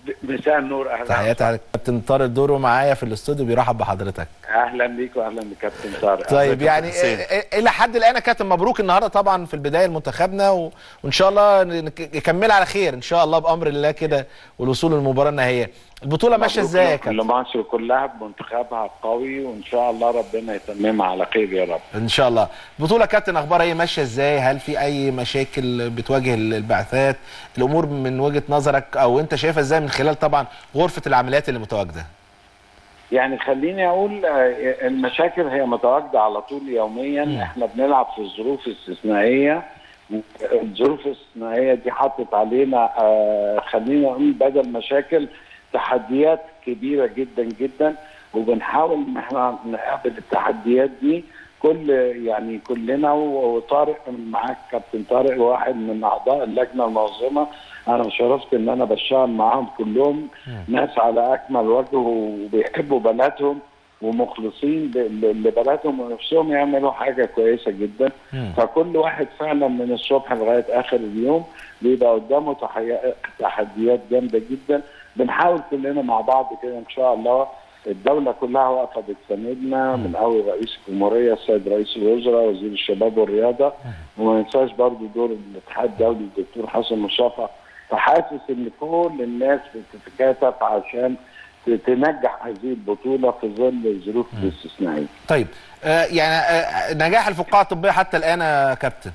مساء النور اهلا تحياتي على كابتن طارق دوره معايا في الاستوديو بيرحب بحضرتك اهلا بيك واهلا بكابتن طارق طيب يعني الى حد الان يا كابتن مبروك النهارده طبعا في البدايه لمنتخبنا و... وان شاء الله نكمل على خير ان شاء الله بامر الله كده والوصول للمباراه النهائيه البطوله ماشيه ازاي يا كابتن مصر كلها بمنتخبها قوي وان شاء الله ربنا يتممها على خير يا رب ان شاء الله البطوله كابتن اخبارها ايه ماشيه ازاي هل في اي مشاكل بتواجه البعثات الامور من وجهه نظرك او انت شايفها ازاي من خلال طبعا غرفه العمليات اللي متواجده يعني خليني اقول المشاكل هي متواجده على طول يوميا م. احنا بنلعب في الظروف الاستثنائيه الظروف الاستثنائيه دي حطت علينا خلينا نقول بدل مشاكل تحديات كبيره جدا جدا وبنحاول ان احنا نقابل التحديات دي كل يعني كلنا وطارق معاك كابتن طارق واحد من اعضاء اللجنه المنظمه انا شرفت ان انا بشتغل معاهم كلهم ناس على اكمل وجه وبيحبوا بلدهم ومخلصين لبلدهم ونفسهم يعملوا حاجه كويسه جدا فكل واحد فعلا من الصبح لغايه اخر اليوم بيبقى قدامه تحديات جامده جدا بنحاول كلنا مع بعض كده ان شاء الله الدوله كلها واقفه بتساندنا من اول رئيس الجمهوريه السيد رئيس الوزراء وزير الشباب والرياضه وما ننساش برضه دور الاتحاد الدولي الدكتور حسن مصطفى فحاسس ان كل الناس بتتكاتف عشان تنجح هذه البطوله في ظل الظروف الاستثنائيه. طيب آه يعني آه نجاح الفقاعه الطبيه حتى الان يا كابتن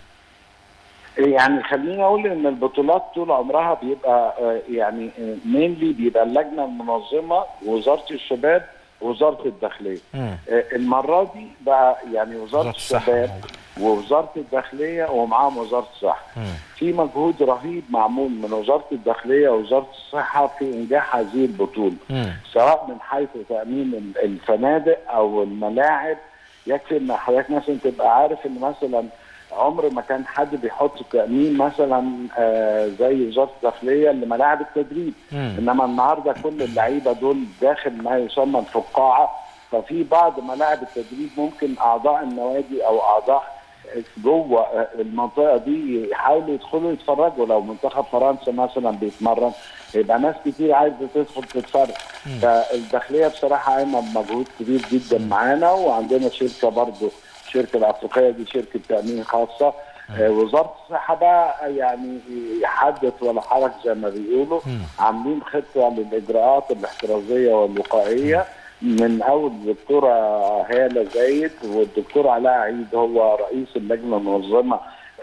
يعني خليني اقول ان البطولات طول عمرها بيبقى يعني مينلي بيبقى اللجنه المنظمه وزاره الشباب ووزاره الداخليه. م. المره دي بقى يعني وزاره الشباب ووزاره الداخليه ومعاهم وزاره الصحه. في مجهود رهيب معمول من وزاره الداخليه ووزاره الصحه في انجاح هذه البطوله. م. سواء من حيث تامين الفنادق او الملاعب يكفي ان حضرتك مثلا تبقى عارف ان مثلا عمر ما كان حد بيحط تامين مثلا آه زي وزاره الداخليه لملاعب التدريب مم. انما النهارده كل اللعيبه دول داخل ما يسمى الفقاعه ففي بعض ملاعب التدريب ممكن اعضاء النوادي او اعضاء جوه المنطقه دي يحاولوا يدخلوا يتفرجوا لو منتخب فرنسا مثلا بيتمرن يبقى ناس كتير عايزه تدخل تتفرج فالداخليه بصراحه قايمه بمجهود كبير جدا معانا وعندنا شركه برضه الشركه الافريقيه دي شركه تامين خاصه آه وزاره الصحه بقى يعني حدث ولا حرج زي ما بيقولوا عاملين خطه للاجراءات الاحترازيه والوقائيه من اول الدكتوره هاله زايد والدكتور علاء عيد هو رئيس اللجنه المنظمه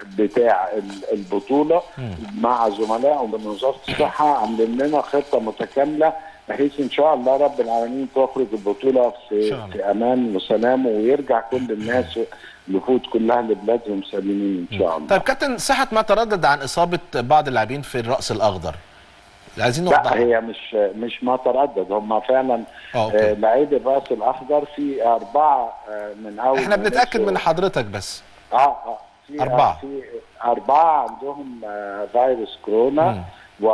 بتاع البطوله مع زملائهم من وزاره الصحه عاملين لنا خطه متكامله بحيث ان شاء الله رب العالمين تخرج البطوله في, في امان وسلام ويرجع كل الناس الوفود كلها لبلادهم سالمين ان شاء الله. طيب كابتن صحه ما تردد عن اصابه بعض اللاعبين في الراس الاخضر. عايزين لا هي مش مش ما تردد هم فعلا آه لعيب الراس الاخضر في اربعه آه من اول احنا بنتاكد من حضرتك بس. اه اه في اربعه في اربعه عندهم آه فيروس كورونا م.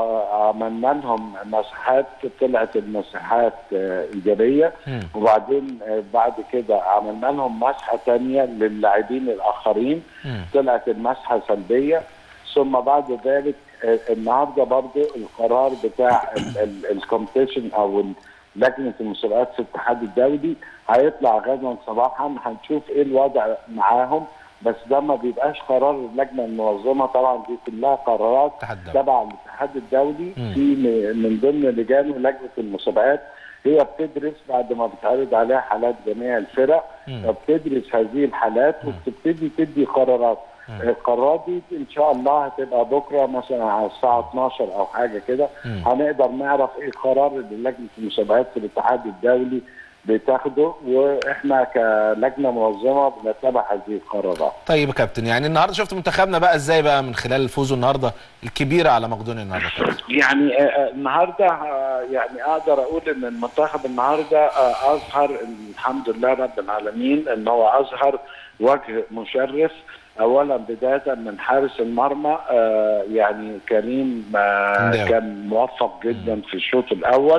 وعملنا لهم مساحات طلعت المساحات ايجابيه وبعدين بعد كده عملنا لهم مسحه ثانيه للاعبين الاخرين طلعت المسحه سلبيه ثم بعد ذلك النهارده برضه القرار بتاع الكومبيتيشن او لجنه المسابقات في الاتحاد الدولي هيطلع غدا صباحا هنشوف ايه الوضع معاهم بس ده ما بيبقاش قرار اللجنه المنظمه طبعا دي كلها قرارات تبع الاتحاد الدولي م. في من ضمن لجان لجنه المسابقات هي بتدرس بعد ما بتعرض عليها حالات جميع الفرق فبتدرس هذه الحالات وبتبتدي تدي قرارات القرارات دي ان شاء الله هتبقى بكره مثلا على الساعه 12 او حاجه كده هنقدر نعرف ايه القرار اللي لجنه المسابقات في الاتحاد الدولي بتاخده واحنا كلجنه منظمه بنتبع هذه القرارات. طيب يا كابتن يعني النهارده شفت منتخبنا بقى ازاي بقى من خلال فوزه النهارده الكبيره على مقدونيا النهارده يعني النهارده يعني اقدر اقول ان المنتخب النهارده اظهر الحمد لله رب العالمين ان هو اظهر وجه مشرف اولا بدايه من حارس المرمى آه يعني كريم آه كان موفق جدا في الشوط الاول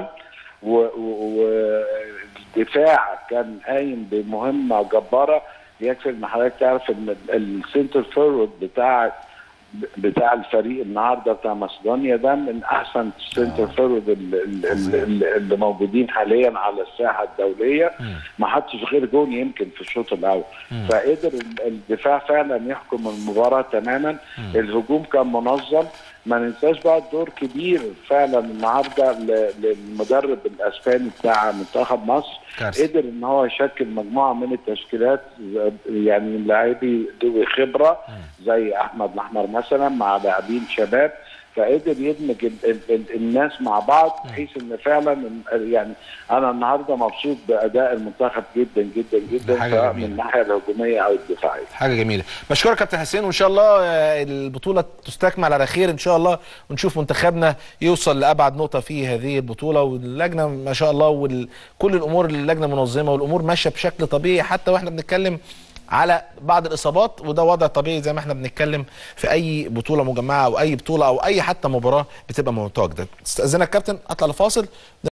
والدفاع كان قايم بمهمه جباره يكفي ان حضرتك تعرف ان السنتر فورورد بتاع بتاع الفريق النهارده بتاع ماسدونيا ده من احسن سنتر فورورد اللي موجودين حاليا على الساحه الدوليه ما حطش غير جون يمكن في الشوط الاول فقدر الدفاع فعلا يحكم المباراه تماما الهجوم كان منظم ما ننساش بقى الدور كبير فعلا النهارده للمدرب الاسباني بتاع منتخب مصر كارس. قدر ان هو يشكل مجموعه من التشكيلات يعني من لاعبي ذوي خبره زي احمد الاحمر مثلا مع لاعبين شباب فقدر يدمج ال ال ال الناس مع بعض بحيث ان فعلا يعني انا النهارده مبسوط باداء المنتخب جدا جدا جدا سواء من الناحيه الهجوميه او الدفاعيه. حاجه جميله. بشكرك كابتن حسين وان شاء الله البطوله تستكمل على خير ان شاء الله ونشوف منتخبنا يوصل لابعد نقطه في هذه البطوله واللجنه ما شاء الله وكل الامور اللجنه منظمه والامور ماشيه بشكل طبيعي حتى واحنا بنتكلم على بعض الاصابات وده وضع طبيعي زي ما احنا بنتكلم في اي بطوله مجمعه او اي بطوله او اي حتى مباراه بتبقى متواجده استاذنك كابتن اطلع لفاصل